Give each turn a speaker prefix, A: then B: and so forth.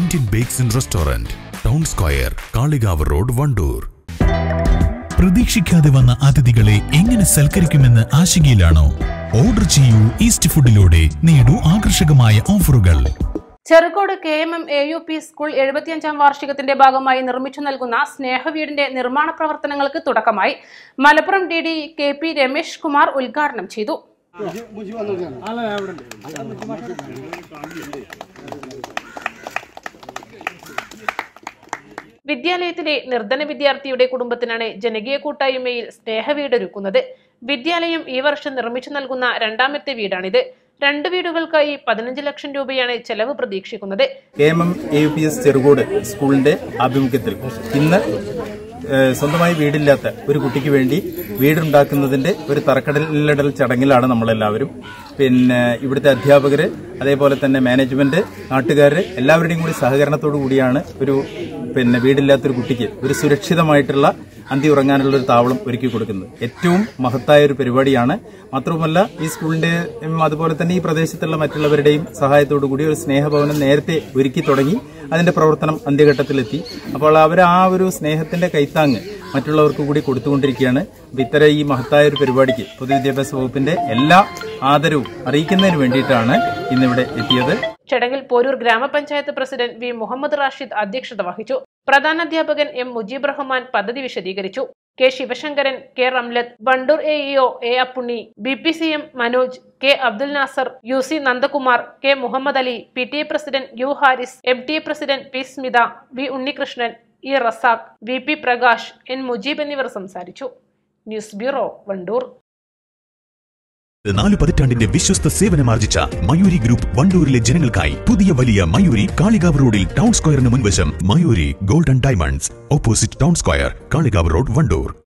A: Indian bakes and restaurant town square Kalikavu road Wandoor
B: പ്രതീക്ഷിക്കാതെ വന്ന അതിഥികളെ എങ്ങനെ സൽക്കരിക്കുമെന്ന് ആശങ്കയിലാണോ ഓർഡർ ചെയ്യൂ ഈസ്റ്റ് ഫുഡിലൂടെ നേടൂ ആകർഷകമായ ഓഫറുകൾ
C: Cherukode K M M A U P school എഴുപത്തിയഞ്ചാം വാർഷികത്തിന്റെ ഭാഗമായി നിർമ്മിച്ചു നൽകുന്ന സ്നേഹവീടിന്റെ നിർമ്മാണ പ്രവർത്തനങ്ങൾക്ക് തുടക്കമായി Malappuram D D K P Ramesh Kumar ഉദ്ഘാടനം ചെയ്തു വിദ്യാലയത്തിലെ നിർധന വിദ്യാർത്ഥിയുടെ കുടുംബത്തിനാണ് ജനകീയ കൂട്ടായ്മയിൽ സ്നേഹവീട് ഒരുക്കുന്നത് വിദ്യാലയം ഈ വർഷം നിർമ്മിച്ചു നൽകുന്ന രണ്ടാമത്തെ വീടാണിത് രണ്ട് വീടുകൾക്കായി പതിനഞ്ച് ലക്ഷം രൂപയാണ് ചെലവ് പ്രതീക്ഷിക്കുന്നത്
D: K M M A U P S Cherukode സ്കൂളിന്റെ ആഭിമുഖ്യത്തിൽ ഇന്ന് ഏഹ്, സ്വന്തമായി വീടില്ലാത്ത ഒരു കുട്ടിക്ക് വേണ്ടി വീടുണ്ടാക്കുന്നതിന്റെ ഒരു തറക്കടലിടൽ ചടങ്ങിലാണ് നമ്മളെല്ലാവരും പിന്നെ ഇവിടുത്തെ അധ്യാപകര് അതേപോലെ തന്നെ മാനേജ്മെന്റ് നാട്ടുകാര് എല്ലാവരുടെയും കൂടി സഹകരണത്തോടു കൂടിയാണ് ഒരു പിന്നെ വീടില്ലാത്തൊരു കുട്ടിക്ക് ഒരു സുരക്ഷിതമായിട്ടുള്ള അന്തി ഉറങ്ങാനുള്ള ഒരു താവളം ഒരുക്കി കൊടുക്കുന്നത് ഏറ്റവും മഹത്തായ ഒരു പരിപാടിയാണ് മാത്രവുമല്ല ഈ സ്കൂളിന്റെ ഉം, അതുപോലെ തന്നെ ഈ പ്രദേശത്തുള്ള മറ്റുള്ളവരുടെയും സഹായത്തോടു കൂടി ഒരു സ്നേഹഭവനം നേരത്തെ ഒരുക്കി തുടങ്ങി അതിന്റെ പ്രവർത്തനം അന്ത്യഘട്ടത്തിലെത്തി അപ്പോൾ അവർ ആ ഒരു സ്നേഹത്തിന്റെ കൈത്താങ്ങ് മറ്റുള്ളവർക്ക് കൂടി കൊടുത്തുകൊണ്ടിരിക്കുകയാണ് അപ്പൊ ഇത്തരം ഈ മഹത്തായ ഒരു പരിപാടിക്ക് പൊതുവിദ്യാഭ്യാസ വകുപ്പിന്റെ എല്ലാ ആദരവും അറിയിക്കുന്നതിന് വേണ്ടിയിട്ടാണ് ഇന്നിവിടെ എത്തിയത്
C: ചടങ്ങിൽ പോരൂർ ഗ്രാമപഞ്ചായത്ത് പ്രസിഡന്റ് വി മുഹമ്മദ് റാഷിദ് അധ്യക്ഷത വഹിച്ചു പ്രധാനാധ്യാപകൻ എം മുജീബ് റഹ്മാൻ പദ്ധതി വിശദീകരിച്ചു K Sivasankaran K Ramlath Wandoor A EO A Appunni B P C M Manoj K Abdul Nasar U C Nandakumar K Muhammad Ali P T A president U Haris M T A president P Smitha V Unnikrishnan E Razak V P Prakash N Mujeeb എന്നിവർ സംസാരിച്ചു news bureau Wandoor
B: നാല് പതിറ്റാണ്ടിന്റെ വിശ്വസ്ത സേവനമാർജിച്ച Mayuri group വണ്ടൂരിലെ ജനങ്ങൾക്കായി പുതിയ വലിയ മയൂരി കാളികാവ് റോഡിൽ town സ്ക്വയറിന് മുൻവശം Mayuri golden diamonds opposite town square Kalikavu road Wandoor